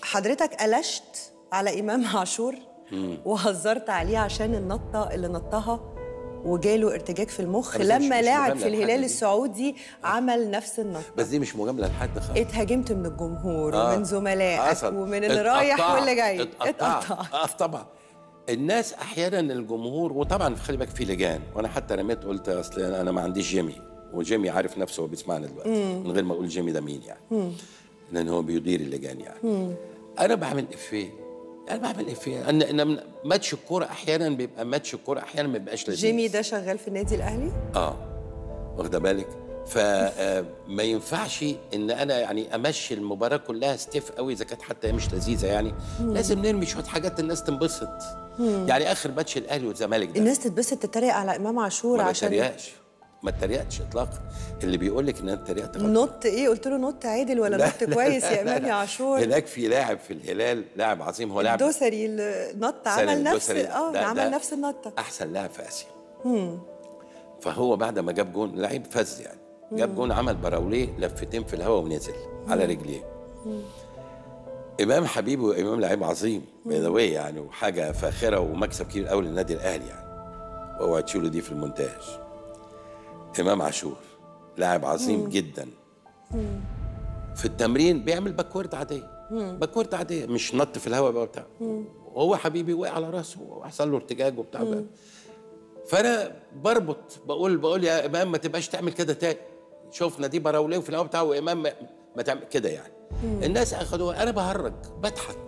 حضرتك قلشت على امام عاشور وهزرت عليه عشان النطه اللي نطها وجاله ارتجاج في المخ بس مش- لما مش لاعب مجاملة في لحد الهلال دي. السعودي عمل نفس النطه بس دي مش مجامله لحد خالص اتهاجمت من الجمهور آه. ومن زملائك حصل. ومن اللي رايح اتقطعت. واللي جاي اتقطعت اه طبعا الناس احيانا الجمهور وطبعا خلي بالك في لجان وانا حتى رميت قلت اصل انا ما عنديش جيمي وجيمي عارف نفسه هو بيسمعنا دلوقتي من غير ما اقول جيمي ده مين يعني لان هو بيدير اللجان يعني انا بعمل افيه انا بعمل افيه ان ان ماتش الكوره احيانا بيبقى ماتش الكوره احيانا ما بيبقاش لذيذ جيمي ده شغال في النادي الاهلي اه واخده بالك فما ينفعش ان انا يعني امشي المباراه كلها ستيف قوي اذا كانت حتى هي مش لذيذه يعني لازم نرمي شويه حاجات الناس تنبسط يعني اخر ماتش الاهلي والزمالك ده الناس تتبسط تتريق على امام عاشور ما عشان بتريقش ما اتريقتش اطلاقا اللي بيقول لك ان انا اتريقت غلط. نط ايه قلت له نط عادل ولا نط كويس يا امام يا عاشور هناك في لاعب في الهلال لاعب عظيم هو لاعب الدوسري اللي نط سالم عمل نفس الدوسري اه ده- عمل ده نفس النطه احسن لاعب في اسيا فهو بعد ما جاب جون لعيب فز يعني جاب جون عمل براوليه لفتين في الهواء ونزل على رجليه امام حبيبي وامام لعيب عظيم باي يعني وحاجه فاخره ومكسب كبير قوي للنادي الاهلي يعني واوعى تشيلوا دي في المونتاج امام عاشور لاعب عظيم جدا في التمرين بيعمل باكورد عاديه باكورد عاديه مش نط في الهواء بقى بتاع وهو حبيبي وقع على راسه وحصل له ارتجاج وبتاع بقى. فانا بربط بقول بقول يا امام ما تبقاش تعمل كده تاني شفنا دي براوليه في الهواء بتاعه وامام ما, ما تعمل كده يعني الناس اخدوها انا بهرج بضحك